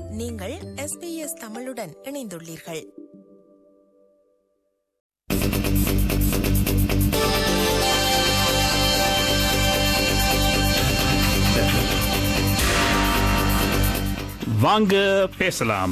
நீங்கள் SBS தமிழுடன் இணைந்துள்ளீர்கள் வாங்க பேசலாம்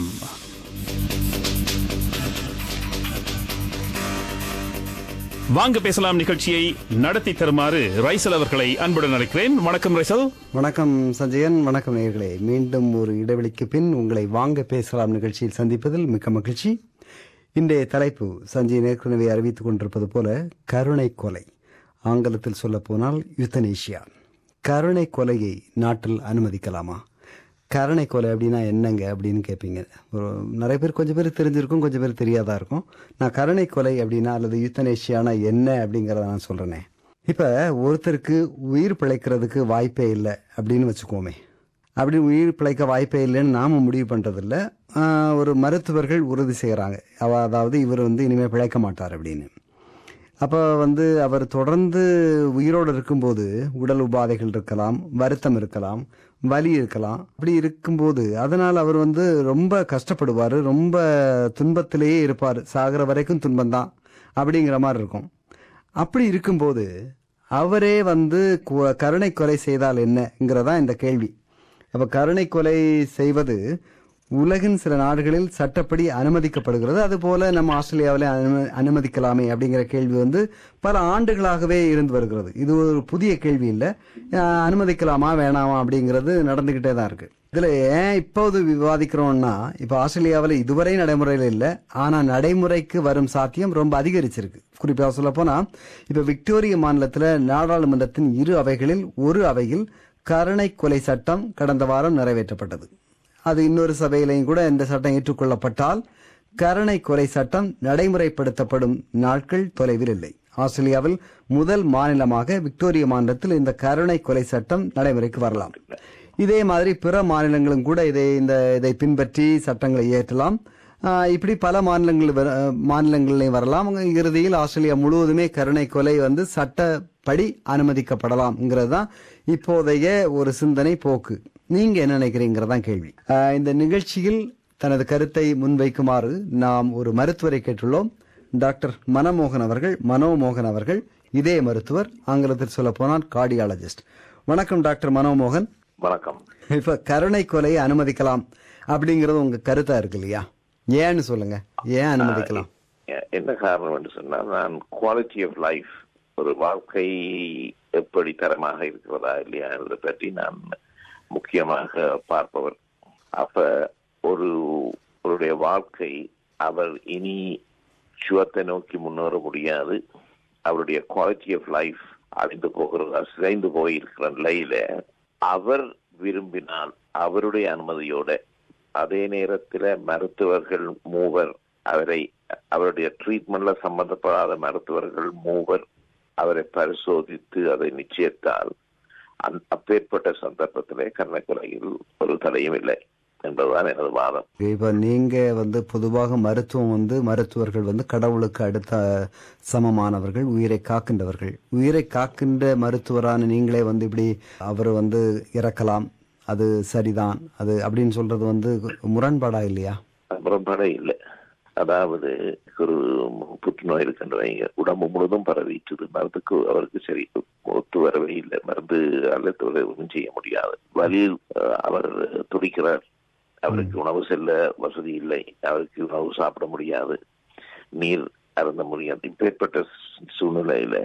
வாங்க பேசலாம் நிகழ்ச்சியை நடத்தி தருமாறு ரைசல் அவர்களை அன்புடன் அழைக்கிறேன் வணக்கம் ரைசல் வணக்கம் சஞ்சயன் வணக்கம் நேயர்களே மீண்டும் ஒரு இடைவெளிக்கு பின் உங்களை வாங்க பேசலாம் நிகழ்ச்சியில் சந்திப்பதில் மிக்க மகிழ்ச்சி இன்றைய தலைப்பு சஞ்சயன் ஏற்கனவே அறிவித்துக் கொண்டிருப்பது போல கருணை கொலை ஆங்கிலத்தில் சொல்ல போனால் யுத்தனேஷியா கருணை கொலையை நாட்டில் அனுமதிக்கலாமா கருணை கொலை அப்படின்னா என்னங்க அப்படின்னு கேட்பீங்க ஒரு நிறைய பேர் கொஞ்சம் பேர் தெரிஞ்சிருக்கும் கொஞ்சம் பேர் தெரியாதா இருக்கும் நான் கருணை கொலை அப்படின்னா அல்லது யுத்தனேஷியானா என்ன அப்படிங்கறத நான் சொல்றேனே இப்ப ஒருத்தருக்கு உயிர் பிழைக்கிறதுக்கு வாய்ப்பே இல்லை அப்படின்னு வச்சுக்கோமே அப்படி உயிர் பிழைக்க வாய்ப்பே இல்லைன்னு நாம முடிவு பண்றதில்ல ஆஹ், ஒரு மருத்துவர்கள் உறுதி செய்யறாங்க அவ அதாவது இவர் வந்து இனிமே பிழைக்க மாட்டார் அப்படின்னு அப்போ வந்து அவர் தொடர்ந்து உயிரோடு இருக்கும்போது உடல் உபாதைகள் இருக்கலாம் வருத்தம் இருக்கலாம் வலி இருக்கலாம் அப்படி இருக்கும்போது அதனால் அவர் வந்து ரொம்ப கஷ்டப்படுவார் ரொம்ப துன்பத்திலேயே இருப்பார் சாகிற வரைக்கும் துன்பம்தான் அப்படிங்கிற மாதிரி இருக்கும் அப்படி இருக்கும்போது அவரே வந்து கு- கருணை கொலை செய்தால் என்னங்கிறதா இந்த கேள்வி அப்ப கருணை கொலை செய்வது உலகின் சில நாடுகளில் சட்டப்படி அனுமதிக்கப்படுகிறது அதுபோல நம்ம ஆஸ்திரேலியாவில் அனும- அனுமதிக்கலாமே அப்படிங்கிற கேள்வி வந்து பல ஆண்டுகளாகவே இருந்து வருகிறது இது ஒரு புதிய கேள்வி இல்லை அஹ், அனுமதிக்கலாமா வேணாமா அப்படிங்கிறது நடந்துகிட்டே தான் இருக்கு இதுல ஏன் இப்போது விவாதிக்கிறோம்னா இப்ப ஆஸ்திரேலியாவில் இதுவரை நடைமுறையில் இல்லை ஆனா நடைமுறைக்கு வரும் சாத்தியம் ரொம்ப அதிகரிச்சிருக்கு குறிப்பாக சொல்ல போனா இப்ப விக்டோரிய மாநிலத்தில் நாடாளுமன்றத்தின் இரு அவைகளில் ஒரு அவையில் கருணை கொலை சட்டம் கடந்த வாரம் நிறைவேற்றப்பட்டது அது இன்னொரு சபையிலையும் கூட இந்த சட்டம் ஏற்றுக்கொள்ளப்பட்டால் கருணை கொலை சட்டம் நடைமுறைப்படுத்தப்படும் நாட்கள் தொலைவில் இல்லை ஆஸ்திரேலியாவில் முதல் மாநிலமாக விக்டோரிய மாநிலத்தில் இந்த கருணை கொலை சட்டம் நடைமுறைக்கு வரலாம் இதே மாதிரி பிற மாநிலங்களும் கூட இதை இந்த இதை பின்பற்றி சட்டங்களை இயற்றலாம் ஆஹ் இப்படி பல மாநிலங்கள் வர- மாநிலங்களிலையும் வரலாம் இறுதியில் ஆஸ்திரேலியா முழுவதுமே கருணை கொலை வந்து சட்டப்படி அனுமதிக்கப்படலாம்ங்கிறது தான் இப்போதைய ஒரு சிந்தனை போக்கு நீங்க என்ன நினைக்கிறீங்கிறதான் கேள்வி ஆஹ் இந்த நிகழ்ச்சியில் தனது கருத்தை முன்வைக்குமாறு நாம் ஒரு மருத்துவரை கேட்டுள்ளோம் டாக்டர் மனமோகன் அவர்கள் மனோமோகன் அவர்கள் இதே மருத்துவர் ஆங்கிலத்தில் சொல்ல போனால் கார்டியாலஜிஸ்ட் வணக்கம் டாக்டர் மனோமோகன் வணக்கம் இப்ப கருணை கொலையை அனுமதிக்கலாம் அப்படிங்கறது உங்க கருத்தா இருக்கு இல்லையா ஏன்னு சொல்லுங்க ஏன் அனுமதிக்கலாம் எ- என்ன காரணம் என்று சொன்னால் நான் குவாலிட்டி ஆஃப் லைஃப் ஒரு வாழ்க்கை எப்படி தரமாக இருக்கிறதா இல்லையா என்பதை பற்றி நான் முக்கியமாக பார்ப்பவர் அப்ப ஒரு அவருடைய வாழ்க்கை அவர் இனி சுவத்தை நோக்கி முன்னேற முடியாது அவருடைய குவாலிட்டி ஆஃப் லைஃப் அழிந்து போகிறது சிதைந்து போயிருக்கிற நிலையில அவர் விரும்பினால் அவருடைய அனுமதியோட அதே நேரத்தில் மருத்துவர்கள் மூவர் அவரை அவருடைய ட்ரீட்மெண்ட்ல சம்பந்தப்படாத மருத்துவர்கள் மூவர் அவரை பரிசோதித்து அதை நிச்சயித்தால் அந்த அப்பேற்பட்ட சந்தர்ப்பத்திலே கர்ணக்கொலையில் ஒரு தடையும் இல்லை என்பதுதான் எனது வாதம் இப்ப நீங்க வந்து பொதுவாக மருத்துவம் வந்து மருத்துவர்கள் வந்து கடவுளுக்கு அடுத்த சமமானவர்கள் உயிரை காக்கின்றவர்கள் உயிரை காக்கின்ற மருத்துவரான நீங்களே வந்து இப்படி அவர் வந்து இறக்கலாம் அது சரிதான் அது அப்படின்னு சொல்றது வந்து முரண்பாடா இல்லையா முரண்பாடே இல்லை அதாவது ஒரு புற்றுநோய் இருக்கின்றவங்க உடம்பு முழுதும் பரவிட்டுது மருந்துக்கு அவருக்கு சரி ஒத்து வரவே இல்லை மருந்து அல்லது ஒன்றும் செய்ய முடியாது வழியில் அஹ், அவர் துடிக்கிறார் அவருக்கு உணவு செல்ல வசதி இல்லை அவருக்கு உணவு சாப்பிட முடியாது நீர் அருந்த முடியாது இப்பேற்பட்ட சூழ்நிலையில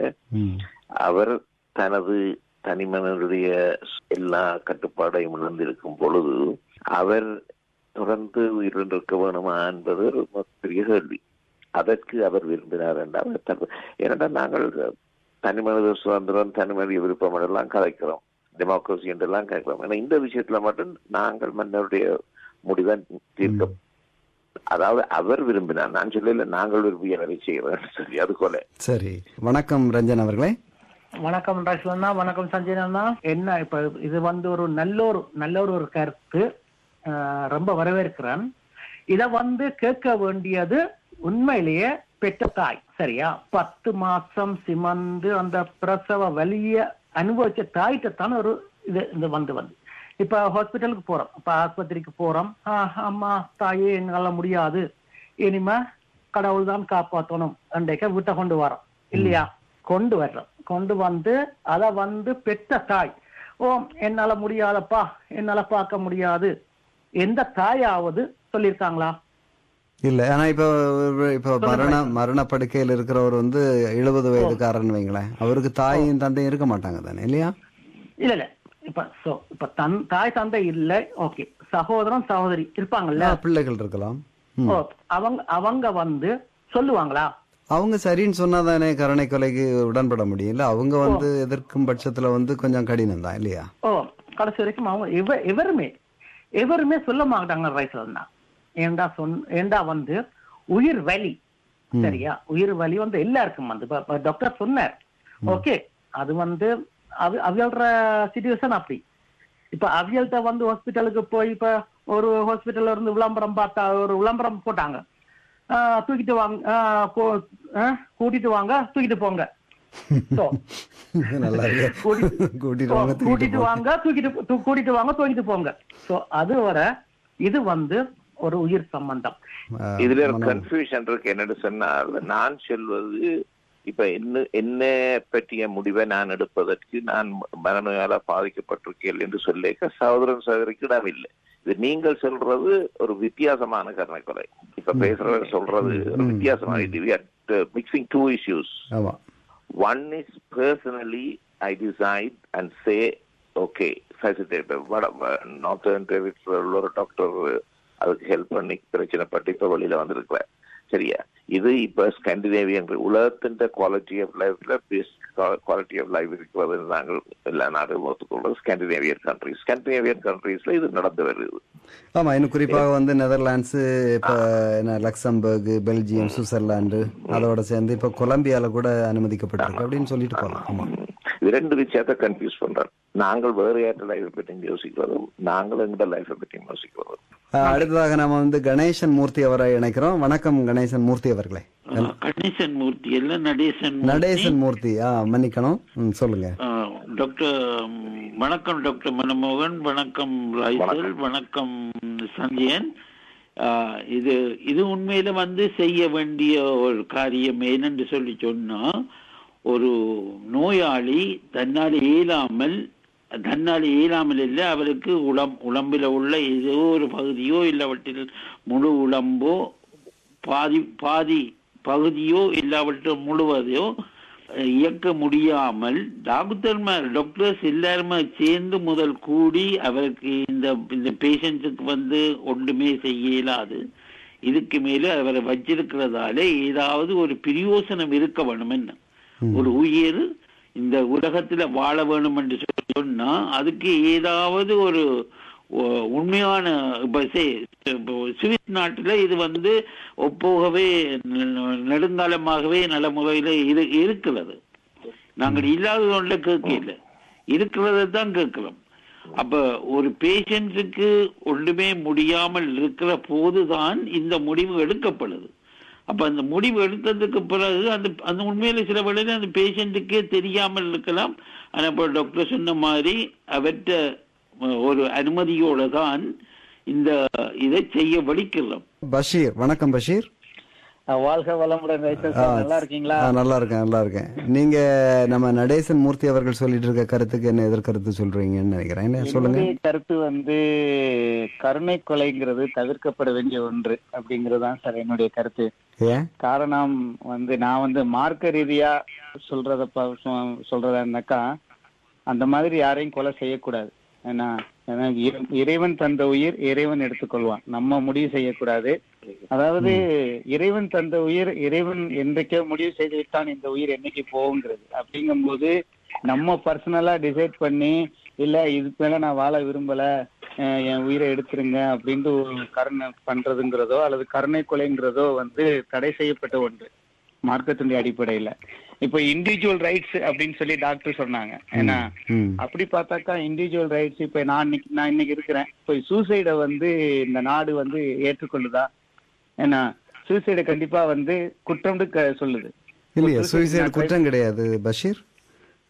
அவர் தனது தனிமனுடைய எல்லா கட்டுப்பாடையும் இழந்திருக்கும் பொழுது அவர் தொடர்ந்து உயிரிழந்திருக்க வேணுமா என்பது ஒரு பெரிய கேள்வி அதற்கு அவர் விரும்பினார் என்றால் தன்- ஏனென்றால் நாங்கள் தனிமனித சுதந்திரம் தனிமனித விருப்பம் எல்லாம் கதைக்கிறோம் டெமோக்ரஸி என்றெல்லாம் கேட்கிறோம் ஆனா இந்த விஷயத்துல மட்டும் நாங்கள் மன்னருடைய முடிவை தீர்க்க அதாவது அவர் விரும்பினார் நான் சொல்லல நாங்கள் விரும்பிய வேலை செய்கிறோம் சரி அது கொலை சரி வணக்கம் ரஞ்சன் அவர்களே வணக்கம் ராஜ்லண்ணா வணக்கம் சஞ்சய் அண்ணா என்ன இப்ப இது வந்து ஒரு நல்ல ஒரு நல்ல ஒரு ஒரு கருத்து ஆஹ் ரொம்ப வரவேற்கிறேன் இத வந்து கேட்க வேண்டியது உண்மையிலேயே பெற்ற தாய் சரியா பத்து மாசம் சிமந்து அந்த பிரசவ வலிய அனுபவிச்ச தாய்கிட்ட தான் ஒரு இது இந்த வந்து வந்து இப்ப ஹாஸ்பிட்டலுக்கு போறோம் இப்ப ஆஸ்பத்திரிக்கு போறோம் ஆஹ், அம்மா தாயே என்னால முடியாது இனிமே கடவுள் தான் காப்பாற்றணும் அன்றைக்கு வீட்டை கொண்டு வரோம் இல்லையா கொண்டு வர்றோம் கொண்டு வந்து அத வந்து பெற்ற தாய் ஓ என்னால முடியாதப்பா என்னால பார்க்க முடியாது எந்த தாயாவது சொல்லியிருக்காங்களா இல்ல ஆனா இப்ப இப்ப மரண மரண படுக்கையில் இருக்கிறவர் வந்து எழுபது வயதுக்காரன் வைங்களேன் அவருக்கு தாயும் தந்தையும் இருக்க மாட்டாங்க தானே இல்லையா இல்ல இல்ல இப்ப சோ இப்ப தன் தாய் தந்தை இல்ல ஓகே சகோதரன் சகோதரி இருப்பாங்கல்ல ஆ, பிள்ளைகள் இருக்கலாம் ம். ஓ, அவங்க அவங்க வந்து சொல்லுவாங்களா அவங்க சரின்னு சொன்னாதானே கருணை கொலைக்கு உடன்பட முடியும் இல்ல அவங்க வந்து எதிர்க்கும் பட்சத்துல வந்து கொஞ்சம் கடினம் தான் இல்லையா ஓ கடைசி வரைக்கும் அவங்க இவ எவருமே எவருமே சொல்ல மாட்டாங்க வயசுல இருந்தா ஏண்டா சொன் ஏண்டா வந்து உயிர் வலி சரியா உயிர் வலி வந்து எல்லாருக்கும் வந்து இப்ப- இப்ப டாக்டர் சொன்னார் ஓகே அது வந்து அவ- அவியல்ற சுச்சுவேஷன் அப்படி இப்ப அவியல்கிட்ட வந்து ஹாஸ்பிட்டலுக்கு போய் இப்ப ஒரு ஹாஸ்பிட்டல்ல இருந்து விளம்பரம் பார்த்தா ஒரு விளம்பரம் போட்டாங்க ஆஹ் தூக்கிட்டு வாங்க ஆஹ் கோ- ஆஹ் கூட்டிட்டு வாங்க தூக்கிட்டு போங்க So, நல்லா இருக்கு கூட்டிட்டு கூட்டிட்டு வாங்க கூட்டிட்டு தூக்கிட்டு போங்க. வாங்க தூக்கிட்டு தூ- கூட்டிட்டு வாங்க தூக்கிட்டு போங்க சோ அது வர இது வந்து ஒரு உயிர் சம்பந்தம் ஆ, இதுல ஒரு மனம். கன்ஃபியூஷன் இருக்கு என்னன்னு சொன்னால் நான் சொல்வது இப்ப என்ன என்ன பற்றிய முடிவை நான் எடுப்பதற்கு நான் மனநோயால பாதிக்கப்பட்டிருக்கேன் என்று சொல்லிக்க சகோதரன் சகோதரிக்கு இடமில்லை இது நீங்கள் சொல்றது ஒரு வித்தியாசமான கருணைக்கொலை இப்ப பேசுறவர் சொல்றது ஒரு வித்தியாசமான மிக்சிங் டூ இஷ்யூஸ் ஆமா One is personally, I decide and say, okay, facilitator, whatever, northern territory ஒரு டாக்டர் அதுக்கு ஹெல்ப் பண்ணி பிரச்சனை பட்டு இப்ப வெளியில வந்திருக்கிறேன் சரியா இது இப்ப ஸ்காண்டினேவியன் உலகத்தின் குவாலிட்டி ஆஃப் லைஃப்ல பெஸ்ட் குவாலிட்டி ஆஃப் லைஃப் இருக்கிறது நாங்கள் எல்லா நாடும் ஒத்துக்கொள்றது ஸ்காண்டினேவியன் கண்ட்ரிஸ் ஸ்காண்டினேவியன் கண்ட்ரீஸ்ல இது நடந்து வருது ஆமா இன்னும் குறிப்பாக வந்து நெதர்லாண்ட்ஸ் இப்ப என்ன லக்சம்பர்க் பெல்ஜியம் சுவிட்சர்லாந்து அதோட சேர்ந்து இப்ப கொலம்பியால கூட அனுமதிக்கப்பட்டிருக்கு அப்படின்னு சொல்லிட்டு போகலாம் ஆமா இது ரெண்டு விஷயத்தை கன்ஃபியூஸ் பண்றோம் நாங்கள் வேற யார்ட்ட லைஃபை பற்றி யோசிக்கிறதும் நாங்கள் எங்கட லைஃபை பற்றி யோசிக்கிறதும் அஹ், அடுத்ததாக நாம வந்து கணேசன் மூர்த்தி அவரை இணைக்கிறோம் வணக்கம் கணேசன் மூர்த்தி அவர்களே கணேசன் மூர்த்தி இல்ல நடேசன் மூர்த்தி. நடேசன் மூர்த்தி ஆ மன்னிக்கணும் ம், சொல்லுங்க ஆ, டாக்டர் ம், வணக்கம் டாக்டர் மனமோகன் வணக்கம் ராய்சல் வணக்கம் சஞ்சயன் ஆ, இது இது உண்மையில வந்து செய்ய வேண்டிய ஒரு காரியம் என்னன்னு சொல்லி சொன்னா ஒரு நோயாளி தன்னால் இயலாமல் தன்னால் இயலாமல் இல்லை அவருக்கு உடம் உடம்பில் உள்ள ஏதோ ஒரு பகுதியோ இல்லாவற்றில் முழு உடம்போ பாதி பாதி பகுதியோ இல்லாவற்றை முழுவதையோ அஹ், இயக்க முடியாமல் டாக்டர்மார் டாக்டர்ஸ் எல்லாருமே சேர்ந்து முதல் கூடி அவருக்கு இந்த இந்த பேஷண்ட்ஸுக்கு வந்து ஒன்றுமே செய்ய இயலாது இதுக்கு மேல அவரை வச்சிருக்கிறதால ஏதாவது ஒரு பிரயோசனம் இருக்க வேணும் என்ன ஒரு உயிர் இந்த உலகத்துல வாழ வேணும் என்று சொல்லி சொன்னா அதுக்கு ஏதாவது ஒரு ஒ- உண்மையான இப்ப சே- இப்போ சுவிஸ் நாட்டுல இது வந்து ஒப்போகவே ந- நெடுங்காலமாகவே நல்ல முறையில இரு இருக்கிறது நாங்கள் இல்லாத ஒன்றை கேட்கல இருக்கிறத தான் கேட்கிறோம் அப்ப ஒரு பேஷண்ட்ஸுக்கு ஒன்றுமே முடியாமல் இருக்கிற போதுதான் இந்த முடிவு எடுக்கப்படுது அப்ப அந்த முடிவு எடுத்ததுக்கு பிறகு அந்த அந்த உண்மையில சில வேளையில அந்த பேஷண்ட்டுக்கே தெரியாமல் இருக்கலாம் ஆனா இப்ப டாக்டர் சொன்ன மாதிரி அவற்ற அஹ், ஒரு அனுமதியோட தான் இந்த இதை செய்ய வலிக்கிறோம் பஷீர் வணக்கம் பஷீர் வாழ்க வளமுடன் ரைசல் சார் நல்லா இருக்கீங்களா ஆ, நல்லா இருக்கேன் நல்லா இருக்கேன் நீங்க நம்ம நடேசன் மூர்த்தி அவர்கள் சொல்லிட்டு இருக்க கருத்துக்கு என்ன எதிர்கருத்து சொல்றீங்கன்னு நினைக்கிறேன் என்ன சொல்லுங்க என்னுடைய கருத்து வந்து கருணை கொலைங்கிறது தவிர்க்கப்பட வேண்டிய ஒன்று அப்படிங்கறதுதான் சார் என்னுடைய கருத்து ஏன் காரணம் வந்து நான் வந்து மார்க்க ரீதியா சொல்றத ப- சொ- சொல்றதா இருந்தாக்கா அந்த மாதிரி யாரையும் கொலை செய்யக்கூடாது ஏன்னா ஏன்னா இறை- இறைவன் தந்த உயிர் இறைவன் எடுத்துக்கொள்வான் நம்ம முடிவு செய்யக்கூடாது அதாவது இறைவன் தந்த உயிர் இறைவன் என்றைக்கே முடிவு செய்து விட்டான் இந்த உயிர் என்னைக்கு போகுங்கிறது அப்படிங்கும்போது நம்ம பர்சனலா டிசைட் பண்ணி இல்ல இதுக்கு மேல நான் வாழ விரும்பல அஹ் என் உயிரை எடுத்துருங்க அப்படின்ட்டு ஒரு கருணை பண்றதுங்கிறதோ அல்லது கருணை கொலைங்கிறதோ வந்து தடை செய்யப்பட்ட ஒன்று மார்க்கத்தினுடைய அடிப்படையில இப்போ இண்டிவிஜுவல் ரைட்ஸ் அப்படின்னு சொல்லி டாக்டர் சொன்னாங்க ஏன்னா ம் அப்படி பார்த்தாக்கா இண்டிவிஜுவல் ரைட்ஸ் இப்ப நான் இன்னைக்கு நான் இன்னைக்கு இருக்கிறேன் இப்போ சூசைடை வந்து இந்த நாடு வந்து ஏற்றுக்கொள்ளுதா ஏன்னா சூசைடை கண்டிப்பா வந்து குற்றம்னு க- சொல்லுது இல்லையா ஒரு suicide சூசைடு நான் குற்றம் கிடையாது பஷீர்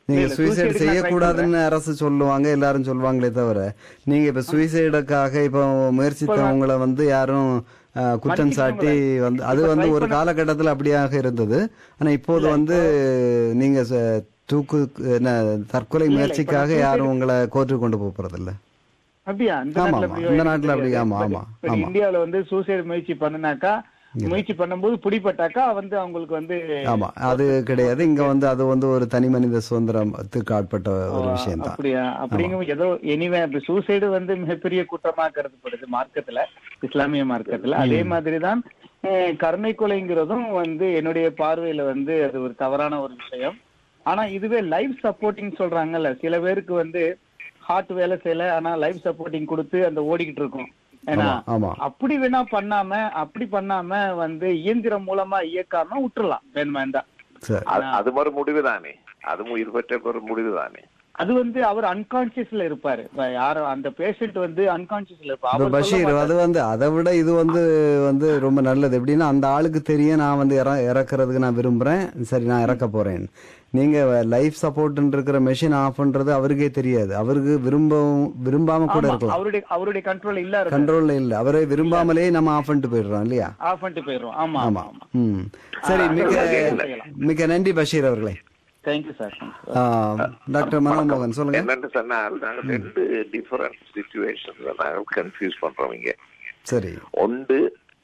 நீங்க இல்ல, சூசைட் suicide-க்கு நான் try செய்யக்கூடாதுன்னு அரசு சொல்லுவாங்க எல்லாரும் சொல்லுவாங்களே தவிர நீங்க இப்ப சூசைடுக்காக இப்ப முயற்சித்தவங்களை வந்து யாரும் அஹ், குற்றம் சாட்டி வந்து அது வந்து ஒரு காலகட்டத்தில் அப்படியாக இருந்தது ஆனா இப்போது வந்து நீங்க ச- தூக்கு என்ன தற்கொலை முயற்சிக்காக யாரும் உங்களை கோர்ட்டுக்கு கொண்டு போக போறதில்ல அப்படியா இந்த ஆமா, நாட்டுல ஆமா. அப்படி இந்த எனக்கு நாட்டுல அப்படி, தெரியாது. ஆமா, But- ஆமா, but ஆமா. இந்தியாவுல வந்து சூசைட் முயற்சி பண்ணுனாக்கா முயற்சி பண்ணும்போது பிடிபட்டாக்கா வந்து அவங்களுக்கு வந்து ஆமா அது கிடையாது இங்க வந்து அது வந்து ஒரு தனி மனித சுதந்திரத்துக்கு ஆட்பட்ட ஒரு விஷயம் தான் அப்படியா அப்படிங்கும் ஏதோ எனிவே சூசைடு வந்து மிகப்பெரிய குற்றமா கருதப்படுது மார்க்கத்துல இஸ்லாமிய மார்க்கத்துல அதே மாதிரிதான் அஹ், கருணை கொலைங்கிறதும் வந்து என்னுடைய பார்வையில வந்து அது ஒரு தவறான ஒரு விஷயம் ஆனா இதுவே லைஃப் சப்போர்ட்டிங் சொல்றாங்கல்ல சில பேருக்கு வந்து ஹார்ட் வேலை செய்யல ஆனா லைஃப் சப்போர்ட்டிங் கொடுத்து அந்த ஓடிக்கிட்டு இருக்கும் ஏன்னா ஆமா ஆமா அப்படி வேணா பண்ணாம அப்படி பண்ணாம வந்து இயந்திரம் மூலமா இயக்காம விட்டுறலாம் வேணுமாண்டா சரி அது- அது ஒரு முடிவு தானே அதுவும் உயிர் பெற்ற ஒரு முடிவு தானே அது வந்து அவர் அன்கான்சியஸ்ல இருப்பாரு இப்ப யாரோ அந்த பேஷண்ட் வந்து அன்கான்சியஸ்ல இருப்பார் இப்ப அவர் சொல்ல பஷீர் மாட்டாரு. அது வந்து அதை விட இது வந்து வந்து ரொம்ப நல்லது எப்படின்னா அந்த ஆளுக்கு தெரியும் நான் வந்து இற- இறக்குறதுக்கு நான் விரும்புறேன் சரி நான் இறக்க போறேன் நீங்க லைஃப் சப்போர்ட் இருக்கிற மெஷின் ஆஃப் பண்றது அவருக்கே தெரியாது அவருக்கு விரும்பவும் விரும்பாம கூட ஆமா, இருக்கலாம் அவருடைய அவருடைய கண்ட்ரோல் இல்ல இருக்கு கண்ட்ரோல்ல இல்ல அவரை விரும்பாமலே நம்ம ஆஃப் பண்ணிட்டு போயிடுறோம் இல்லையா ஆஃப் பண்ணிட்டு போயிடுறோம் ஆமா ஆமா ஆமா ம் சரி மிக்க செய்யலாம். மிக்க நன்றி பஷீர் அவர்களே தேங்க்யூ சார் ஆ, டாக்டர் மனோமோகன் சொல்லுங்க என்னன்னு சொன்னால் நாங்கள் ரெண்டு டிஃபரண்ட் சுச்சுவேஷன்ல நாங்கள் கன்ஃபியூஸ் பண்றோம் இங்க சரி ஒன்று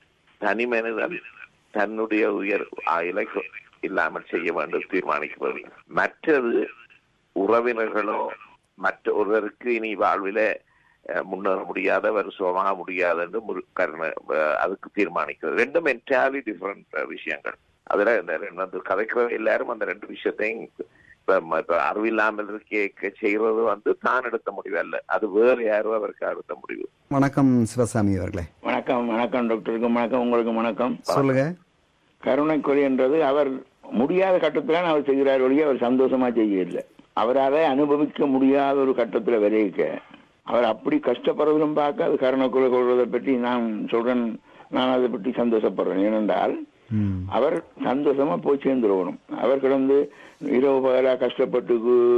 தனி மனிதன் தன்னுடைய உயர் இலக்கு இல்லாமல் செய்ய வேண்டும் தீர்மானிக்கிறது மற்றது உறவினர்களோ மற்ற ஒருவருக்கு இனி வாழ்வில அஹ், முன்னேற முடியாத வருஷமாக முடியாது என்று முழு- கருண- அஹ், அதுக்கு தீர்மானிக்கிறது ரெண்டும் என்டையர்லி டிஃபரெண்ட் விஷயங்கள் அதுல இந்த ரெண்டு- அந்த கதைக்கிற எல்லாரும் அந்த ரெண்டு விஷயத்தையும் இப்ப ம- இப்ப அறிவில்லாமல் இருக்க செய்யறது வந்து தான் எடுத்த முடிவு அல்ல அது வேறு யாரோ அவருக்கு எடுத்த முடிவு வணக்கம் சிவசாமி அவர்களே வணக்கம் வணக்கம் டாக்டருக்கு வணக்கம் உங்களுக்கு வணக்கம் சொல்லுங்க கருணைக்குறி என்றது அவர் முடியாத கட்டத்தில் அவர் செய்கிறார் ஒழிய அவர் சந்தோஷமா செய்யவில்லை அவரால அனுபவிக்க முடியாத ஒரு கட்டத்தில் விளைவிக்க அவர் அப்படி கஷ்டப்படுறதும் பார்க்க அது கருணைக்குறை கொள்வதை பற்றி நான் சொல்றேன் நான் அதை பற்றி சந்தோஷப்படுறேன் ஏனென்றால் ம் அவர் சந்தோஷமா போய் சேர்ந்துருவணும் அவர் கிடந்து இரவு பகலா கஷ்டப்பட்டு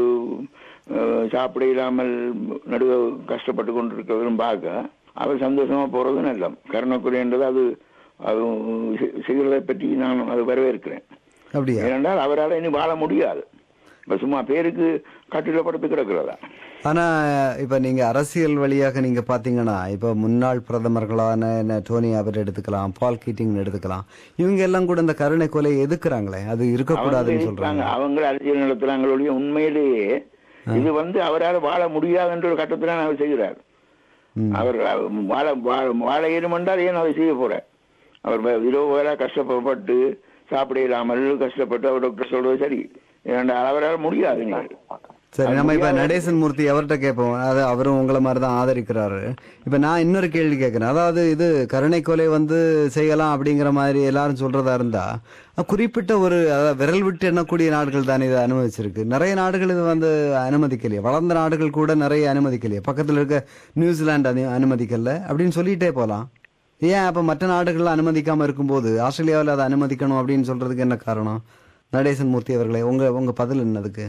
அஹ், சாப்பிட இல்லாமல் நடுவ கஷ்டப்பட்டு கொண்டிருக்கிறவரும் பார்க்க அவர் சந்தோஷமா போறது நல்லம் கருணக்குறைன்றது அது அது செ- செய்கிறதை பற்றி நான் அது வரவேற்கிறேன் அப்படியா ஏனென்றால் அவரால் இனி வாழ முடியாது இப்ப சும்மா பேருக்கு கட்டில படுத்து கிடக்கிறதா ஆனா இப்ப நீங்க அரசியல் வழியாக நீங்க பாத்தீங்கன்னா இப்ப முன்னாள் பிரதமர்களான என்ன டோனி அவர் எடுத்துக்கலாம் பால் கீட்டிங் எடுத்துக்கலாம் இவங்க எல்லாம் கூட இந்த கருணை கொலை எதுக்குறாங்களே அது இருக்கக்கூடாதுன்னு அவங்க சொல்றாங்க அவங்க அரசியல் நடத்துறாங்களுடைய உண்மையிலேயே இது வந்து அவரால் வாழ முடியாது என்ற ஒரு கட்டத்தில் அவர் செய்கிறார் ம். அவர் வாழ வாழ- வாழ இயலும் என்றால் ஏன் அதை செய்ய போற அவர் வ- இரவு வேலை கஷ்டப்பட்டு சாப்பிட இல்லாமல் கஷ்டப்பட்டு அவர் டாக்டர் சொல்றது சரி ஏனென்றால் அவரால் முடியாது நீ சரி நம்ம இப்ப நடேசன் மூர்த்தி அவர்கிட்ட கேட்போம் அது அவரும் உங்களை மாதிரி தான் ஆதரிக்கிறாரு இப்ப நான் இன்னொரு கேள்வி கேட்கிறேன் அதாவது இது கருணை கொலை வந்து செய்யலாம் அப்படிங்கிற மாதிரி எல்லாரும் சொல்றதா இருந்தா அஹ், குறிப்பிட்ட ஒரு அதாவது விரல் விட்டு எண்ணக்கூடிய நாடுகள் தானே இதை அனுமதிச்சிருக்கு நிறைய நாடுகள் இது வந்து அனுமதிக்கலையே வளர்ந்த நாடுகள் கூட நிறைய அனுமதிக்கலையே பக்கத்துல இருக்க நியூசிலாந்து அனு- அனுமதிக்கல அப்படின்னு சொல்லிட்டே போலாம் ஏன் அப்ப மற்ற நாடுகள்ல அனுமதிக்காம இருக்கும்போது ஆஸ்திரேலியாவில் அதை அனுமதிக்கணும் அப்படின்னு சொல்றதுக்கு என்ன காரணம் நடேசன் மூர்த்தி அவர்களே உங்க உங்க பதில் என்னதுக்கு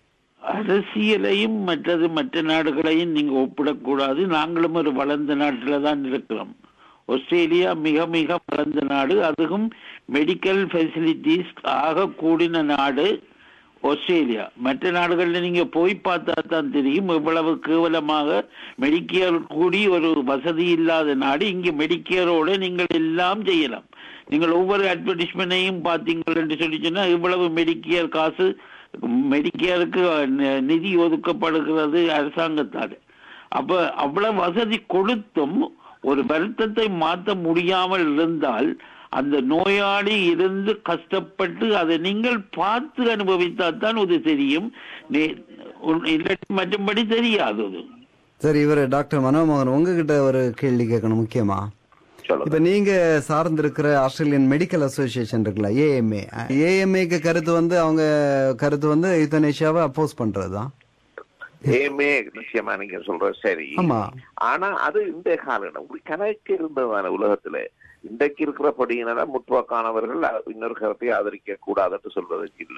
அரசியலையும் மற்றது மற்ற நாடுகளையும் நீங்க ஒப்பிடக்கூடாது நாங்களும் ஒரு வளர்ந்த நாட்டில் தான் இருக்கிறோம் ஆஸ்திரேலியா மிக மிக வளர்ந்த நாடு அதுவும் மெடிக்கல் ஃபெசிலிட்டிஸ் ஆக கூடின நாடு ஆஸ்திரேலியா மற்ற நாடுகளில் நீங்க போய் பார்த்தா தான் தெரியும் இவ்வளவு கேவலமாக மெடிக்கேர் கூடி ஒரு வசதி இல்லாத நாடு இங்க மெடிக்கேரோட நீங்கள் எல்லாம் செய்யலாம் நீங்கள் ஒவ்வொரு அட்வர்டைஸ்மெண்டையும் பார்த்தீங்கள் என்று சொல்லி சொன்னா இவ்வளவு மெடிக்கேர் காசு மெடிக்கேருக்கு நி- நிதி ஒதுக்கப்படுகிறது அரசாங்கத்தால் அப்ப அவ்வளவு வசதி கொடுத்தும் ஒரு வருத்தத்தை மாற்ற முடியாமல் இருந்தால் அந்த நோயாளி இருந்து கஷ்டப்பட்டு அதை நீங்கள் பார்த்து அனுபவித்தால் தான் அது தெரியும் நே- உன்- இல்லாட்டி மற்றபடி தெரியாது அது சரி இவர் டாக்டர் மனோமோகன் உங்ககிட்ட ஒரு கேள்வி கேட்கணும் முக்கியமா சொல்லுங்க இப்ப நீங்க சார்ந்திருக்கிற ஆஸ்திரேலியன் மெடிக்கல் அசோசியேஷன் இருக்குல்ல ஏஎம்ஏ ஏஎம்ஏக்கு கருத்து வந்து அவங்க கருத்து வந்து யுத்தனேஷியாவை அப்போஸ் பண்றதுதான் ஏமே நிச்சயமா நீங்க சொல்றது சரி ஆமா ஆனா அது இந்த காலம் ஒரு கணக்கு இருந்ததான உலகத்துல இன்றைக்கு இருக்கிறபடியினால முற்போக்கானவர்கள் இன்னொரு கருத்தை ஆதரிக்க கூடாதுன்னு சொல்வதற்கு இல்லை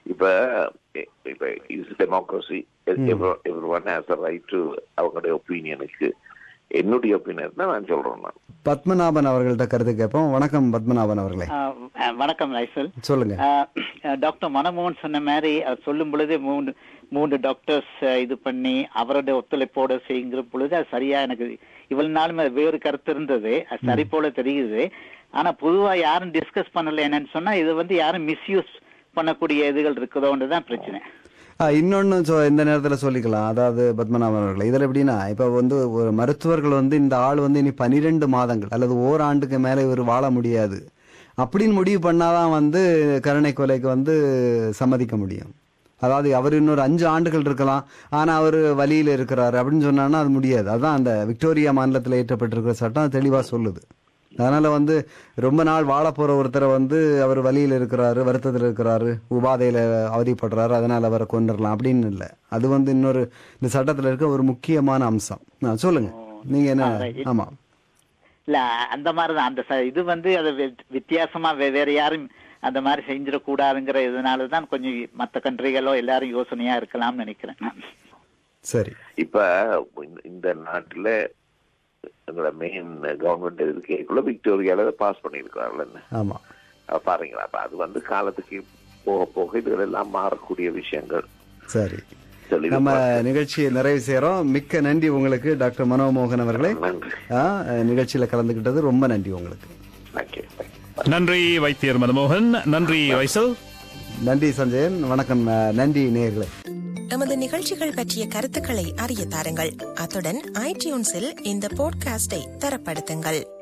இப்ப எ- இப்ப is democracy every one has right to அவங்களுடைய ஒப்பீனியனுக்கு என்னுடைய ஒப்பீனியன் தான் நான் சொல்றேன் நான் பத்மநாபன் அவர்கள்ட்ட கருத்து கேட்போம் வணக்கம் பத்மநாபன் அவர்களே ஆஹ் அஹ் வணக்கம் ரைசல் சொல்லுங்க ஆஹ் டாக்டர் மனமோகன் சொன்ன மாதிரி அவர் சொல்லும் பொழுது மூன்று மூன்று டாக்டர்ஸ் இது பண்ணி அவரோட ஒத்துழைப்போட செய்கிற பொழுது அது சரியா எனக்கு இவ்வளவு நாளும் அது வேறு கருத்து இருந்தது அது சரி போல தெரியுது ஆனா பொதுவா யாரும் டிஸ்கஸ் பண்ணல என்னன்னு சொன்னா இது வந்து யாரும் மிஸ்யூஸ் பண்ணக்கூடிய இதுகள் இருக்குதோன்றதுதான் பிரச்சனை ஆ, இன்னொன்னு சொ- இந்த நேரத்துல சொல்லிக்கலாம் அதாவது பத்மநாபன் அவர்களே இதுல எப்படின்னா இப்ப வந்து ஒரு மருத்துவர்கள் வந்து இந்த ஆள் வந்து இனி பனிரெண்டு மாதங்கள் அல்லது ஓராண்டுக்கு மேல இவர் வாழ முடியாது அப்படின்னு முடிவு பண்ணாதான் வந்து கருணை கொலைக்கு வந்து சம்மதிக்க முடியும் அதாவது அவர் இன்னொரு அஞ்சு ஆண்டுகள் இருக்கலாம் ஆனா அவர் வழியில இருக்கிறாரு அப்படின்னு சொன்னான்னா அது முடியாது அதான் அந்த விக்டோரியா மாநிலத்தில் ஏற்றப்பட்டிருக்கிற சட்டம் தெளிவா சொல்லுது அதனால வந்து ரொம்ப நாள் வாழ போற ஒருத்தரை வந்து அவர் வழியில இருக்கிறாரு வருத்தத்தில் இருக்கிறாரு உபாதையில அவதிப்படுறாரு அதனால அவரை கொண்டுடலாம் அப்படின்னு இல்லை அது வந்து இன்னொரு இந்த சட்டத்துல இருக்க ஒரு முக்கியமான அம்சம் ஆ, சொல்லுங்க நீங்க என்ன ஆமா இல்ல அந்த மாதிரிதான் அந்த ச- இது வந்து அது வி- வித்தியாசமா வே- வேற யாரும் அந்த மாதிரி செஞ்சிடக்கூடாதுங்கிற இதனாலதான் கொஞ்சம் மத்த கண்ட்ரிகளோ எல்லாரும் யோசனையா இருக்கலாம்னு நினைக்கிறேன் நான். சரி இப்ப இந்த- இந்த நாட்டுல எங்களோட மெயின் கவர்மெண்ட் இருக்கக்குள்ள விக்டோரியால பாஸ் பண்ணியிருக்கிறார்கள் என்ன ஆமா அப்ப பாருங்களா அப்ப அது வந்து காலத்துக்கு போக போக இதுகள் எல்லாம் மாறக்கூடிய விஷயங்கள் சரி தெளிவு நம்ம நிகழ்ச்சியை நிறைவு செய்யறோம் மிக்க நன்றி உங்களுக்கு டாக்டர் மனோமோகன் அவர்களே நன்றி ஆ, நிகழ்ச்சியில கலந்துகிட்டது ரொம்ப நன்றி உங்களுக்கு தேங்க்யூ தேங்க்யூ நன்றி வைத்தியர் மதமோகன் நன்றி ரைசல் நன்றி சஞ்சயன் வணக்கம் ஆ, நன்றி நேயர்களே எமது நிகழ்ச்சிகள் பற்றிய கருத்துக்களை அறிய தாருங்கள் அத்துடன் ஐடியூன்ஸில் இந்த போட்காஸ்டை தரப்படுத்துங்கள்